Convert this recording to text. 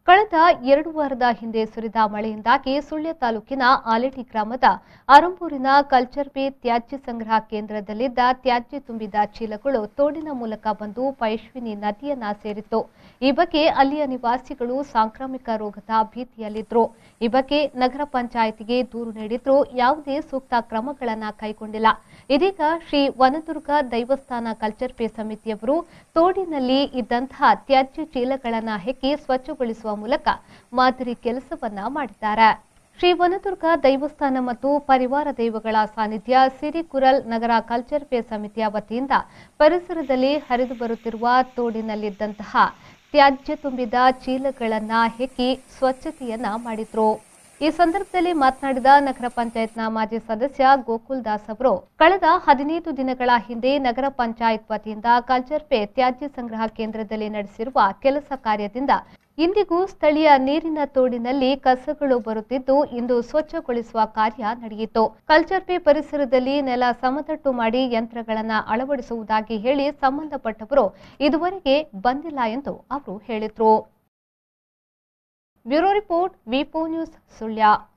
ಕಳೆದ ಎರಡು ವಾರದ ಹಿಂದೆ ಸುರಿದ ಮಳೆಯಿಂದಾಗಿ ಸುಳ್ಯ ತಾಲೂಕಿನ ಆಲೆಟಿ ಗ್ರಾಮದ ಅರಂಬೂರಿನ ಕಲ್ಚರ್ ಬೇ ತ್ಯಾಜ್ಯ ಸಂಗ್ರಹ ಕೇಂದ್ರದಲ್ಲಿದ್ದ ತ್ಯಾಜ್ಯ ತುಂಬಿದ ಚೀಲಗಳು ತೋಡಿನ ಮೂಲಕ ಬಂದು ಪೈಶ್ವಿನಿ ನದಿಯನ್ನ ಸೇರಿತ್ತು ಈ ಬಗ್ಗೆ ಅಲ್ಲಿಯ ನಿವಾಸಿಗಳು ಸಾಂಕ್ರಾಮಿಕ ರೋಗದ ಭೀತಿಯಲ್ಲಿದ್ರು ಈ ಬಗ್ಗೆ ನಗರ ಪಂಚಾಯಿತಿಗೆ ದೂರು ನೀಡಿದ್ರು ಯಾವುದೇ ಸೂಕ್ತ ಕ್ರಮಗಳನ್ನ ಕೈಗೊಂಡಿಲ್ಲ ಇದೀಗ ಶ್ರೀ ವನದುರ್ಗ ದೈವಸ್ಥಾನ ಕಲ್ಚರ್ ಪೇ ಸಮಿತಿಯವರು ತೋಡಿನಲ್ಲಿ ಇದ್ದಂತಹ ತ್ಯಾಜ್ಯ ಚೀಲಗಳನ್ನ ಹೆಕ್ಕಿ ಸ್ವಚ್ಛಗೊಳಿಸುವ ಮೂಲಕ ಮಾದರಿ ಕೆಲಸವನ್ನ ಮಾಡಿದ್ದಾರೆ ಶ್ರೀ ವನದುರ್ಗ ದೈವಸ್ಥಾನ ಮತ್ತು ಪರಿವಾರ ದೈವಗಳ ಸಾನ್ನಿಧ್ಯ ಸಿರಿಕುರಲ್ ನಗರ ಕಲ್ಚರ್ ಪೇ ಸಮಿತಿಯ ವತಿಯಿಂದ ಪರಿಸರದಲ್ಲಿ ಹರಿದು ಬರುತ್ತಿರುವ ತೋಡಿನಲ್ಲಿದ್ದಂತಹ ತ್ಯಾಜ್ಯ ತುಂಬಿದ ಚೀಲಗಳನ್ನ ಹೆಕ್ಕಿ ಸ್ವಚ್ಛತೆಯನ್ನ ಮಾಡಿದ್ರು ಈ ಸಂದರ್ಭದಲ್ಲಿ ಮಾತನಾಡಿದ ನಗರ ಪಂಚಾಯತ್ನ ಮಾಜಿ ಸದಸ್ಯ ಗೋಕುಲ್ ದಾಸ್ ಅವರು ಕಳೆದ ಹದಿನೈದು ದಿನಗಳ ಹಿಂದೆ ನಗರ ಪಂಚಾಯತ್ ವತಿಯಿಂದ ಕಲ್ಚರ್ ಪೇ ತ್ಯಾಜ್ಯ ಸಂಗ್ರಹ ಕೇಂದ್ರದಲ್ಲಿ ನಡೆಸಿರುವ ಕೆಲಸ ಕಾರ್ಯದಿಂದ ಇಂದಿಗೂ ಸ್ಥಳೀಯ ನೀರಿನ ತೋಡಿನಲ್ಲಿ ಕಸಗಳು ಬರುತ್ತಿದ್ದು ಇಂದು ಸ್ವಚ್ಛಗೊಳಿಸುವ ಕಾರ್ಯ ನಡೆಯಿತು ಕಲ್ಚರ್ ಪೇ ಪರಿಸರದಲ್ಲಿ ನೆಲ ಸಮತಟ್ಟು ಮಾಡಿ ಯಂತ್ರಗಳನ್ನು ಅಳವಡಿಸುವುದಾಗಿ ಹೇಳಿ ಸಂಬಂಧಪಟ್ಟವರು ಇದುವರೆಗೆ ಬಂದಿಲ್ಲ ಎಂದು ಅವರು ಹೇಳಿದರು ಬ್ಯೂರೋ ರಿಪೋರ್ಟ್ ವಿಪೋ ನ್ಯೂಸ್ ಸುಳ್ಯ